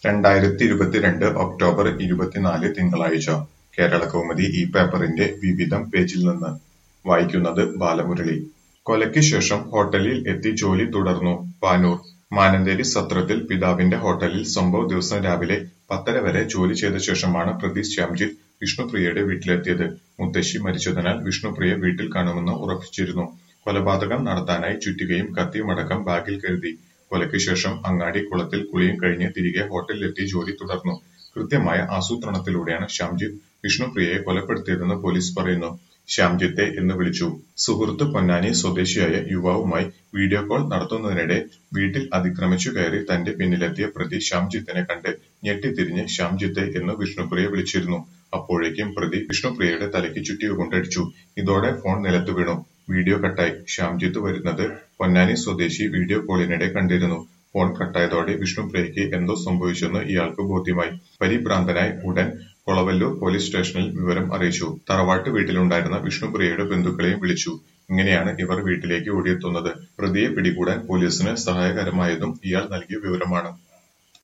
രണ്ടായിരത്തിയിരുപത്തിരണ്ട് October ഇരുപത്തിനാല് തിങ്കളാഴ്ച കേരളകൗമുദി ഈ പേപ്പറിന്റെ വിവിധം പേജിൽ നിന്ന് വായിക്കുന്നത് ബാലമുരളി കൊലയ്ക്ക് ശേഷം ഹോട്ടലിൽ എത്തി ജോലി തുടർന്നു പാനൂർ മാനന്തേരി സത്രത്തിൽ പിതാവിന്റെ ഹോട്ടലിൽ സംഭവ ദിവസം രാവിലെ പത്തര വരെ ജോലി ചെയ്ത ശേഷമാണ് പ്രതി ശ്യാംജിത്ത് വിഷ്ണുപ്രിയയുടെ വീട്ടിലെത്തിയത് മുത്തശ്ശി മരിച്ചതിനാൽ വിഷ്ണുപ്രിയ വീട്ടിൽ കാണുമെന്ന് ഉറപ്പിച്ചിരുന്നു കൊലപാതകം നടത്താനായി ചുറ്റികയും കത്തിയുമടക്കം ബാഗിൽ കരുതി കൊലയ്ക്ക് ശേഷം അങ്ങാടി കുളത്തിൽ കുളിയും കഴിഞ്ഞ് തിരികെ ഹോട്ടലിലെത്തി ജോലി തുടർന്നു കൃത്യമായ ആസൂത്രണത്തിലൂടെയാണ് ശ്യാംജിത്ത് വിഷ്ണുപ്രിയയെ കൊലപ്പെടുത്തിയതെന്ന് പോലീസ് പറയുന്നു ശ്യാംജിത്തെ എന്ന് വിളിച്ചു സുഹൃത്ത് പൊന്നാനി സ്വദേശിയായ യുവാവുമായി വീഡിയോ കോൾ നടത്തുന്നതിനിടെ വീട്ടിൽ അതിക്രമിച്ചു കയറി തന്റെ പിന്നിലെത്തിയ പ്രതി ശ്യാംജിത്തിനെ കണ്ട് ഞെട്ടിത്തിരിഞ്ഞ് ശ്യാംജിത്തെ എന്ന് വിഷ്ണുപ്രിയ വിളിച്ചിരുന്നു അപ്പോഴേക്കും പ്രതി വിഷ്ണുപ്രിയയുടെ തലയ്ക്ക് ചുറ്റിക കൊണ്ടടിച്ചു ഇതോടെ ഫോൺ നിലത്തു വീണു വീഡിയോ കട്ടായി ശ്യാംജിത്ത് വരുന്നത് പൊന്നാനി സ്വദേശി വീഡിയോ കോളിനിടെ കണ്ടിരുന്നു ഫോൺ കട്ടായതോടെ വിഷ്ണുപ്രിയയ്ക്ക് എന്തോ സംഭവിച്ചെന്ന് ഇയാൾക്ക് ബോധ്യമായി പരിഭ്രാന്തനായി ഉടൻ കൊളവല്ലൂർ പോലീസ് സ്റ്റേഷനിൽ വിവരം അറിയിച്ചു തറവാട്ട് വീട്ടിലുണ്ടായിരുന്ന വിഷ്ണുപ്രിയയുടെ ബന്ധുക്കളെയും വിളിച്ചു ഇങ്ങനെയാണ് ഇവർ വീട്ടിലേക്ക് ഓടിയെത്തുന്നത് പ്രതിയെ പിടികൂടാൻ പോലീസിന് സഹായകരമായതും ഇയാൾ നൽകിയ വിവരമാണ്